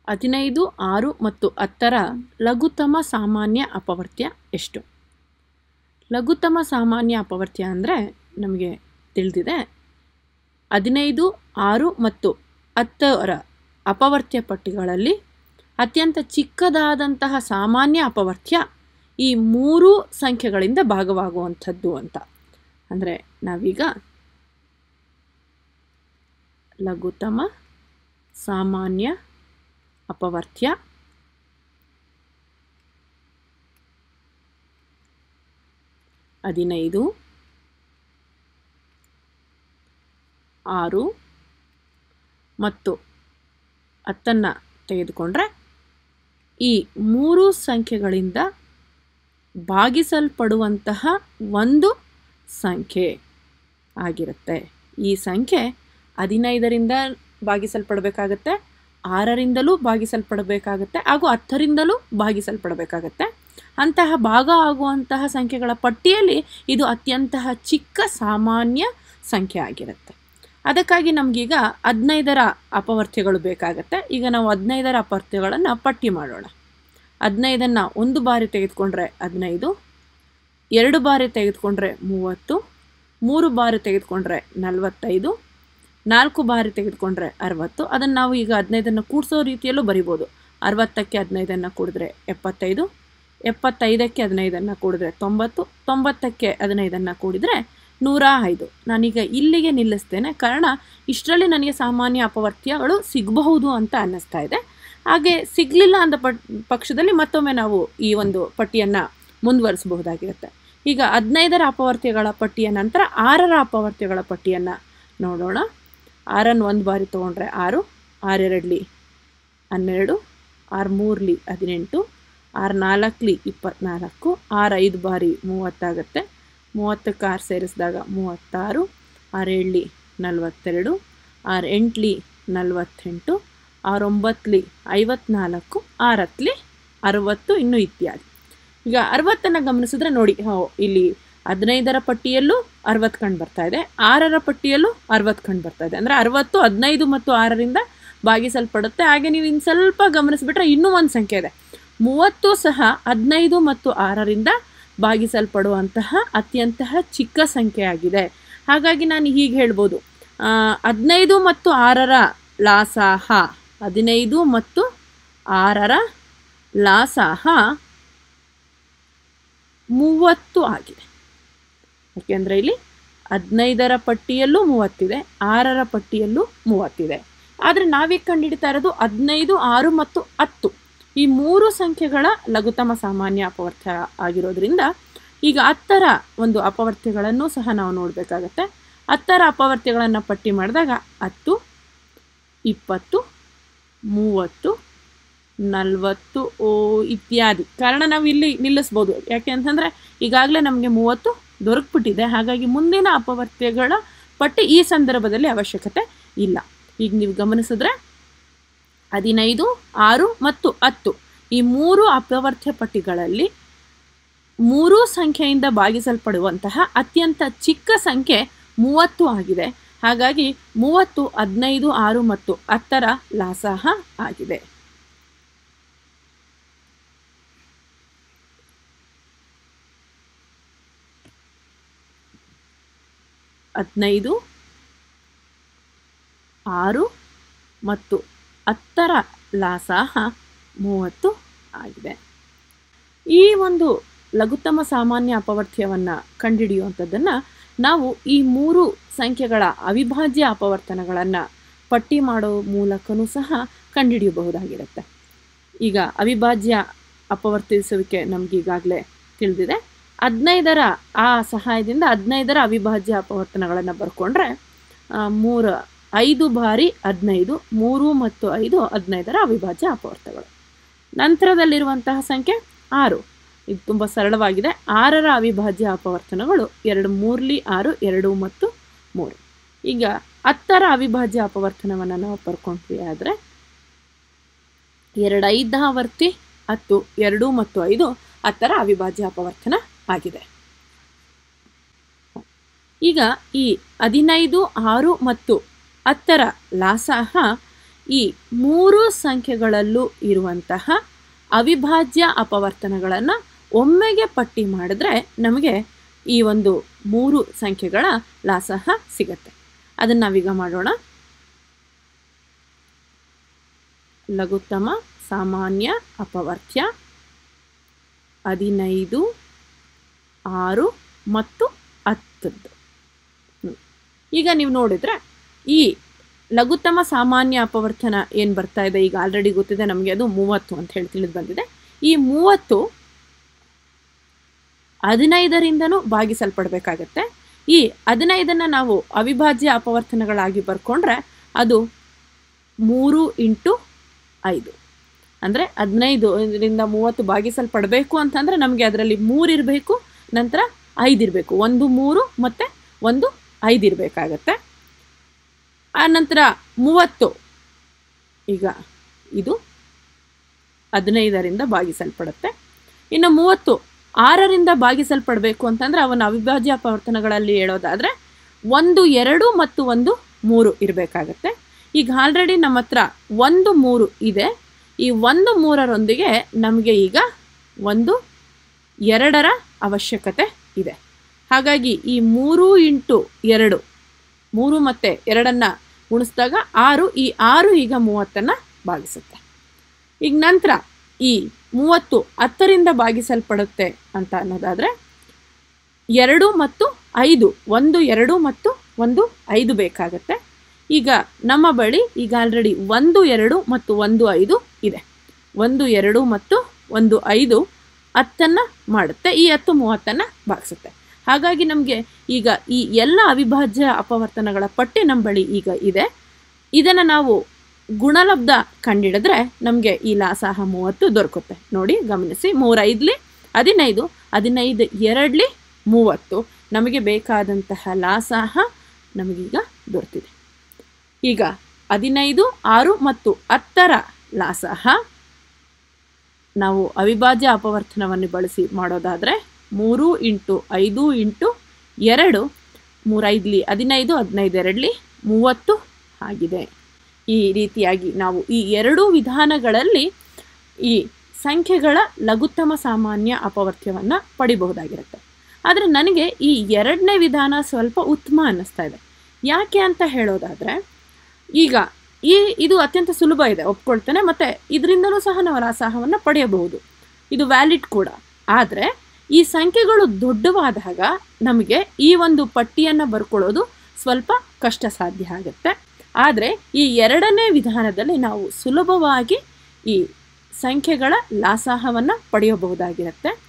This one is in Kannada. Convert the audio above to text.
ಹದಿನೈದು ಆರು ಮತ್ತು ಹತ್ತರ ಲಘುತಮ ಸಾಮಾನ್ಯ ಅಪವರ್ತ್ಯ ಎಷ್ಟು ಲಘುತಮ ಸಾಮಾನ್ಯ ಅಪವರ್ತ್ಯ ಅಂದರೆ ನಮಗೆ ತಿಳಿದಿದೆ ಹದಿನೈದು ಆರು ಮತ್ತು ಹತ್ತರ ಅಪವರ್ತ್ಯ ಪಟ್ಟಿಗಳಲ್ಲಿ ಅತ್ಯಂತ ಚಿಕ್ಕದಾದಂತಹ ಸಾಮಾನ್ಯ ಅಪವರ್ತ್ಯ ಈ ಮೂರು ಸಂಖ್ಯೆಗಳಿಂದ ಭಾಗವಾಗುವಂಥದ್ದು ಅಂತ ಅಂದರೆ ನಾವೀಗ ಲಘುತಮ ಸಾಮಾನ್ಯ ಅಪವರ್ತ್ಯ ಹದಿನೈದು ಆರು ಮತ್ತು ಹತ್ತನ್ನು ತೆಗೆದುಕೊಂಡ್ರೆ ಈ ಮೂರು ಸಂಖ್ಯೆಗಳಿಂದ ಭಾಗಿಸಲ್ಪಡುವಂತಹ ಒಂದು ಸಂಖ್ಯೆ ಆಗಿರುತ್ತೆ ಈ ಸಂಖ್ಯೆ ಹದಿನೈದರಿಂದ ಭಾಗಿಸಲ್ಪಡಬೇಕಾಗತ್ತೆ ಆರರಿಂದಲೂ ಭಾಗಿಸಲ್ಪಡಬೇಕಾಗತ್ತೆ ಹಾಗೂ ಹತ್ತರಿಂದಲೂ ಭಾಗಿಸಲ್ಪಡಬೇಕಾಗತ್ತೆ ಅಂತಹ ಭಾಗ ಆಗುವಂತಹ ಸಂಖ್ಯೆಗಳ ಪಟ್ಟಿಯಲ್ಲಿ ಇದು ಅತ್ಯಂತಹ ಚಿಕ್ಕ ಸಾಮಾನ್ಯ ಸಂಖ್ಯೆ ಆಗಿರುತ್ತೆ ಅದಕ್ಕಾಗಿ ನಮಗೀಗ ಹದಿನೈದರ ಅಪವರ್ತ್ಯಗಳು ಬೇಕಾಗತ್ತೆ ಈಗ ನಾವು ಹದಿನೈದರ ಅಪವರ್ತ್ಯಗಳನ್ನು ಪಟ್ಟಿ ಮಾಡೋಣ ಹದಿನೈದನ್ನು ಒಂದು ಬಾರಿ ತೆಗೆದುಕೊಂಡ್ರೆ ಹದಿನೈದು ಎರಡು ಬಾರಿ ತೆಗೆದುಕೊಂಡ್ರೆ ಮೂವತ್ತು ಮೂರು ಬಾರಿ ತೆಗೆದುಕೊಂಡ್ರೆ ನಲವತ್ತೈದು ನಾಲ್ಕು ಬಾರಿ ತೆಗೆದುಕೊಂಡ್ರೆ ಅರವತ್ತು ಅದನ್ನು ನಾವು ಈಗ ಹದಿನೈದನ್ನು ಕೂಡಿಸೋ ರೀತಿಯಲ್ಲೂ ಬರಿಬೋದು ಅರವತ್ತಕ್ಕೆ ಹದಿನೈದನ್ನು ಕೂಡಿದ್ರೆ ಎಪ್ಪತ್ತೈದು ಎಪ್ಪತ್ತೈದಕ್ಕೆ ಹದಿನೈದನ್ನು ಕೂಡಿದ್ರೆ ತೊಂಬತ್ತು ತೊಂಬತ್ತಕ್ಕೆ ಹದಿನೈದನ್ನು ಕೂಡಿದರೆ ನೂರ ಐದು ನಾನೀಗ ಇಲ್ಲಿಗೆ ನಿಲ್ಲಿಸ್ತೇನೆ ಕಾರಣ ಇಷ್ಟರಲ್ಲಿ ನನಗೆ ಸಾಮಾನ್ಯ ಅಪವರ್ತ್ಯಗಳು ಸಿಗಬಹುದು ಅಂತ ಅನ್ನಿಸ್ತಾ ಇದೆ ಹಾಗೆ ಸಿಗಲಿಲ್ಲ ಅಂದ ಪಟ್ ಪಕ್ಷದಲ್ಲಿ ಮತ್ತೊಮ್ಮೆ ನಾವು ಈ ಒಂದು ಪಟ್ಟಿಯನ್ನು ಮುಂದುವರಿಸಬಹುದಾಗಿರುತ್ತೆ ಈಗ ಹದಿನೈದರ ಅಪವರ್ತ್ಯಗಳ ಪಟ್ಟಿಯ ನಂತರ ಆರರ ಅಪವರ್ತ್ಯಗಳ ಪಟ್ಟಿಯನ್ನು ನೋಡೋಣ ಆರನ್ನು ಒಂದು ಬಾರಿ ತೊಗೊಂಡ್ರೆ ಆರು ಆರೆರಡ್ಲಿ ಹನ್ನೆರಡು ಆರು ಮೂರ್ಲಿ ಹದಿನೆಂಟು ಆರು ನಾಲ್ಕಲಿ ಇಪ್ಪತ್ತ್ನಾಲ್ಕು ಆರು ಐದು ಬಾರಿ ಮೂವತ್ತಾಗತ್ತೆ ಮೂವತ್ತಕ್ಕೆ ಆರು ಸೇರಿಸಿದಾಗ ಮೂವತ್ತಾರು ಆರು ಏಳ್ಲಿ ನಲವತ್ತೆರಡು ಆರು ಎಂಟ್ಲಿ ನಲವತ್ತೆಂಟು ಆರು ಒಂಬತ್ತಲಿ ಐವತ್ನಾಲ್ಕು ಆರು ಹತ್ತಲಿ ಅರವತ್ತು ಇನ್ನೂ ಇತ್ಯಾದಿ ಈಗ ಅರವತ್ತನ್ನು ಗಮನಿಸಿದ್ರೆ ನೋಡಿ ಹೋ ಇಲ್ಲಿ ಹದಿನೈದರ ಪಟ್ಟಿಯಲ್ಲೂ ಅರವತ್ತು ಕಂಡು ಬರ್ತಾ ಇದೆ ಆರರ ಪಟ್ಟಿಯಲ್ಲೂ ಅರವತ್ತು ಕಂಡು ಬರ್ತಾ ಇದೆ ಅಂದರೆ ಅರವತ್ತು ಹದಿನೈದು ಮತ್ತು ಆರರಿಂದ ಭಾಗಿಸಲ್ಪಡುತ್ತೆ ಹಾಗೆ ನೀವು ಇನ್ನು ಸ್ವಲ್ಪ ಗಮನಿಸಿಬಿಟ್ರೆ ಇನ್ನೂ ಒಂದು ಸಂಖ್ಯೆ ಇದೆ ಮೂವತ್ತು ಸಹ ಹದಿನೈದು ಮತ್ತು ಆರರಿಂದ ಭಾಗಿಸಲ್ಪಡುವಂತಹ ಅತ್ಯಂತಹ ಚಿಕ್ಕ ಸಂಖ್ಯೆಯಾಗಿದೆ ಹಾಗಾಗಿ ನಾನು ಹೀಗೆ ಹೇಳ್ಬೋದು ಹದಿನೈದು ಮತ್ತು ಆರರ ಲಾಸಾಹ ಹದಿನೈದು ಮತ್ತು ಆರರ ಲಾಸಾಹ ಮೂವತ್ತು ಆಗಿದೆ ಯಾಕೆಂದರೆ ಇಲ್ಲಿ ಹದಿನೈದರ ಪಟ್ಟಿಯಲ್ಲೂ ಮೂವತ್ತಿದೆ ಆರರ ಪಟ್ಟಿಯಲ್ಲೂ ಮೂವತ್ತಿದೆ ಆದರೆ ನಾವೀಗ ಕಂಡುಹಿಡಿತಾ ಇರೋದು ಹದಿನೈದು ಆರು ಮತ್ತು ಹತ್ತು ಈ ಮೂರು ಸಂಖ್ಯೆಗಳ ಲಘುತಮ ಸಾಮಾನ್ಯ ಅಪವರ್ತ್ಯ ಆಗಿರೋದ್ರಿಂದ ಈಗ ಹತ್ತರ ಒಂದು ಅಪವರ್ತ್ಯಗಳನ್ನು ಸಹ ನಾವು ನೋಡಬೇಕಾಗತ್ತೆ ಹತ್ತರ ಅಪವರ್ತ್ಯಗಳನ್ನು ಪಟ್ಟಿ ಮಾಡಿದಾಗ ಹತ್ತು ಇಪ್ಪತ್ತು ಮೂವತ್ತು ನಲವತ್ತು ಓ ಇತ್ಯಾದಿ ಕಾರಣ ನಾವು ಇಲ್ಲಿ ನಿಲ್ಲಿಸ್ಬೋದು ಯಾಕೆ ಅಂತಂದರೆ ಈಗಾಗಲೇ ನಮಗೆ ಮೂವತ್ತು ದೊರಕ್ಬಿಟ್ಟಿದೆ ಹಾಗಾಗಿ ಮುಂದಿನ ಅಪವರ್ತ್ಯಗಳ ಪಟ್ಟಿ ಈ ಸಂದರ್ಭದಲ್ಲಿ ಅವಶ್ಯಕತೆ ಇಲ್ಲ ಈಗ ನೀವು ಗಮನಿಸಿದ್ರೆ ಹದಿನೈದು ಆರು ಮತ್ತು ಹತ್ತು ಈ ಮೂರು ಅಪವರ್ತ್ಯ ಪಟ್ಟಿಗಳಲ್ಲಿ ಮೂರೂ ಸಂಖ್ಯೆಯಿಂದ ಭಾಗಿಸಲ್ಪಡುವಂತಹ ಅತ್ಯಂತ ಚಿಕ್ಕ ಸಂಖ್ಯೆ ಮೂವತ್ತು ಆಗಿದೆ ಹಾಗಾಗಿ ಮೂವತ್ತು ಹದಿನೈದು ಆರು ಮತ್ತು ಹತ್ತರ ಲಾಸಾಹ ಆಗಿದೆ ಹದಿನೈದು ಆರು ಮತ್ತು ಹತ್ತರ ಲಾಸಾಹ ಮೂವತ್ತು ಆಗಿದೆ ಈ ಒಂದು ಲಘುತ್ತಮ ಸಾಮಾನ್ಯ ಅಪವರ್ತ್ಯವನ್ನು ಕಂಡುಹಿಡಿಯುವಂಥದ್ದನ್ನು ನಾವು ಈ ಮೂರು ಸಂಖ್ಯೆಗಳ ಅವಿಭಾಜ್ಯ ಅಪವರ್ತನಗಳನ್ನು ಪಟ್ಟಿ ಮಾಡೋ ಮೂಲಕನೂ ಸಹ ಕಂಡುಹಿಡಿಯಬಹುದಾಗಿರುತ್ತೆ ಈಗ ಅವಿಭಾಜ್ಯ ಅಪವರ್ತಿಸುವಿಕೆ ನಮಗೀಗಾಗಲೇ ತಿಳಿದಿದೆ ಹದಿನೈದರ ಆ ಸಹಾಯದಿಂದ ಹದಿನೈದರ ಅವಿಭಾಜ್ಯ ಅಪವರ್ತನಗಳನ್ನು ಬರ್ಕೊಂಡ್ರೆ ಮೂರು ಐದು ಬಾರಿ ಹದಿನೈದು ಮೂರು ಮತ್ತು ಐದು ಹದಿನೈದರ ಅವಿಭಾಜ್ಯ ಅಪವರ್ತಗಳು ನಂತರದಲ್ಲಿರುವಂತಹ ಸಂಖ್ಯೆ ಆರು ಇದು ತುಂಬ ಸರಳವಾಗಿದೆ ಆರರ ಅವಿಭಾಜ್ಯ ಅಪವರ್ತನಗಳು ಎರಡು ಮೂರ್ಲಿ ಆರು ಎರಡು ಮತ್ತು ಮೂರು ಈಗ ಹತ್ತರ ಅವಿಭಾಜ್ಯ ಅಪವರ್ತನವನ್ನು ನಾವು ಬರ್ಕೊಂಡ್ವಿ ಆದರೆ ಎರಡು ಐದಾವರ್ತಿ ಹತ್ತು ಎರಡು ಮತ್ತು ಐದು ಹತ್ತರ ಅವಿಭಾಜ್ಯ ಅಪವರ್ತನ ಆಗಿದೆ ಈಗ ಈ ಹದಿನೈದು ಆರು ಮತ್ತು ಹತ್ತರ ಲಾಸಾಹ ಈ ಮೂರು ಸಂಖ್ಯೆಗಳಲ್ಲೂ ಇರುವಂತಹ ಅವಿಭಾಜ್ಯ ಅಪವರ್ತನಗಳನ್ನು ಒಮ್ಮೆಗೆ ಪಟ್ಟಿ ಮಾಡಿದ್ರೆ ನಮಗೆ ಈ ಒಂದು ಮೂರು ಸಂಖ್ಯೆಗಳ ಲಾಸಹ ಸಿಗತ್ತೆ ಅದನ್ನು ನಾವೀಗ ಮಾಡೋಣ ಲಘುತ್ತಮ ಸಾಮಾನ್ಯ ಅಪವರ್ತ್ಯ ಹದಿನೈದು ಆರು ಮತ್ತು ಹತ್ತದ್ದು ಹ್ಮ್. ಈಗ ನೀವು ನೋಡಿದ್ರೆ ಈ ಲಘುತ್ತಮ ಸಾಮಾನ್ಯ ಅಪವರ್ತನ ಏನು ಬರ್ತಾ ಇದೆ ಈಗ ಆಲ್ರೆಡಿ ಗೊತ್ತಿದೆ ನಮಗೆ ಅದು ಮೂವತ್ತು ಅಂತ ಹೇಳಿ ತಿಳಿದು ಬಂದಿದೆ ಈ ಮೂವತ್ತು ಹದಿನೈದರಿಂದನೂ ಭಾಗಿಸಲ್ಪಡಬೇಕಾಗತ್ತೆ ಈ ಹದಿನೈದನ್ನು ನಾವು ಅವಿಭಾಜ್ಯ ಅಪವರ್ತನಗಳಾಗಿ ಬರ್ಕೊಂಡ್ರೆ ಅದು ಮೂರು ಇಂಟು ಐದು ಅಂದರೆ ಹದಿನೈದು ಇದರಿಂದ ಮೂವತ್ತು ಭಾಗಿಸಲ್ಪಡಬೇಕು ಅಂತಂದರೆ ನಮಗೆ ಅದರಲ್ಲಿ ಮೂರು ಇರಬೇಕು ನಂತರ ಐದು ಇರಬೇಕು ಒಂದು ಮೂರು ಮತ್ತು ಒಂದು ಐದು ಇರಬೇಕಾಗತ್ತೆ ಆ ನಂತರ ಮೂವತ್ತು ಈಗ ಇದು ಹದಿನೈದರಿಂದ ಭಾಗಿಸಲ್ಪಡುತ್ತೆ ಇನ್ನು ಮೂವತ್ತು ಆರರಿಂದ ಭಾಗಿಸಲ್ಪಡಬೇಕು ಅಂತಂದರೆ ಅವನ ಅವಿಭಾಜ್ಯ ಅಪವರ್ತನಗಳಲ್ಲಿ ಹೇಳೋದಾದರೆ ಒಂದು ಎರಡು ಮತ್ತು ಒಂದು ಮೂರು ಇರಬೇಕಾಗತ್ತೆ ಈಗ ಆಲ್ರೆಡಿ ನಮ್ಮ ಹತ್ರ ಒಂದು ಮೂರು ಇದೆ ಈ ಒಂದು ಮೂರರೊಂದಿಗೆ ನಮಗೆ ಈಗ ಒಂದು ಎರಡರ ಅವಶ್ಯಕತೆ ಇದೆ ಹಾಗಾಗಿ ಈ ಮೂರು ಇಂಟು ಎರಡು ಮೂರು ಮತ್ತು ಎರಡನ್ನು ಗುಣಿಸಿದಾಗ ಆರು ಈ ಆರು ಈಗ ಮೂವತ್ತನ್ನು ಭಾಗಿಸುತ್ತೆ ಈಗ ನಂತರ ಈ ಮೂವತ್ತು ಹತ್ತರಿಂದ ಭಾಗಿಸಲ್ಪಡುತ್ತೆ ಅಂತ ಅನ್ನೋದಾದರೆ ಎರಡು ಮತ್ತು ಐದು ಒಂದು ಎರಡು ಮತ್ತು ಒಂದು ಐದು ಬೇಕಾಗತ್ತೆ ಈಗ ನಮ್ಮ ಬಳಿ ಈಗ ಆಲ್ರೆಡಿ ಒಂದು ಎರಡು ಮತ್ತು ಒಂದು ಐದು ಇದೆ ಒಂದು ಎರಡು ಮತ್ತು ಒಂದು ಐದು ಹತ್ತನ್ನು ಮಾಡುತ್ತೆ ಈ ಹತ್ತು ಮೂವತ್ತನ್ನು ಭಾಗಿಸುತ್ತೆ ಹಾಗಾಗಿ ನಮಗೆ ಈಗ ಈ ಎಲ್ಲ ಅವಿಭಾಜ್ಯ ಅಪವರ್ತನಗಳ ಪಟ್ಟಿ ನಮ್ಮ ಬಳಿ ಈಗ ಇದೆ ಇದನ್ನು ನಾವು ಗುಣಲಬ್ಧ ಕಂಡಿಡಿದ್ರೆ ನಮಗೆ ಈ ಲಾಸಾಹ ಮೂವತ್ತು ದೊರಕುತ್ತೆ ನೋಡಿ ಗಮನಿಸಿ ಮೂರೈದ್ಲಿ ಹದಿನೈದು ಹದಿನೈದು ಎರಡ್ಲಿ ಮೂವತ್ತು ನಮಗೆ ಬೇಕಾದಂತಹ ಲಾಸಾಹ ನಮಗೀಗ ದೊರೆತಿದೆ ಈಗ ಹದಿನೈದು ಆರು ಮತ್ತು ಹತ್ತರ ಲಾಸಾಹ ನಾವು ಅವಿಭಾಜ್ಯ ಅಪವರ್ತನವನ್ನು ಬಳಸಿ ಮಾಡೋದಾದರೆ ಮೂರು ಇಂಟು ಐದು ಇಂಟು ಎರಡು ಮೂರೈದ್ಲಿ ಹದಿನೈದು ಹದಿನೈದು ಎರಡ್ಲಿ ಮೂವತ್ತು ಆಗಿದೆ ಈ ರೀತಿಯಾಗಿ ನಾವು ಈ ಎರಡೂ ವಿಧಾನಗಳಲ್ಲಿ ಈ ಸಂಖ್ಯೆಗಳ ಲಘುತ್ತಮ ಸಾಮಾನ್ಯ ಅಪವರ್ತ್ಯವನ್ನು ಪಡಿಬಹುದಾಗಿರುತ್ತೆ ಆದರೆ ನನಗೆ ಈ ಎರಡನೇ ವಿಧಾನ ಸ್ವಲ್ಪ ಉತ್ತಮ ಅನ್ನಿಸ್ತಾ ಇದೆ ಯಾಕೆ ಅಂತ ಹೇಳೋದಾದರೆ ಈಗ ಈ ಇದು ಅತ್ಯಂತ ಸುಲಭ ಇದೆ ಒಪ್ಕೊಳ್ತೇನೆ ಮತ್ತು ಇದರಿಂದಲೂ ಸಹ ನಾವು ರಾಸಾಹವನ್ನು ಪಡೆಯಬಹುದು ಇದು ವ್ಯಾಲಿಡ್ ಕೂಡ ಆದರೆ ಈ ಸಂಖ್ಯೆಗಳು ದೊಡ್ಡವಾದಾಗ ನಮಗೆ ಈ ಒಂದು ಪಟ್ಟಿಯನ್ನು ಬರ್ಕೊಳ್ಳೋದು ಸ್ವಲ್ಪ ಕಷ್ಟ ಸಾಧ್ಯ ಆಗುತ್ತೆ ಆದರೆ ಈ ಎರಡನೇ ವಿಧಾನದಲ್ಲಿ ನಾವು ಸುಲಭವಾಗಿ ಈ ಸಂಖ್ಯೆಗಳ ಲಾಸಾಹವನ್ನು ಪಡೆಯಬಹುದಾಗಿರುತ್ತೆ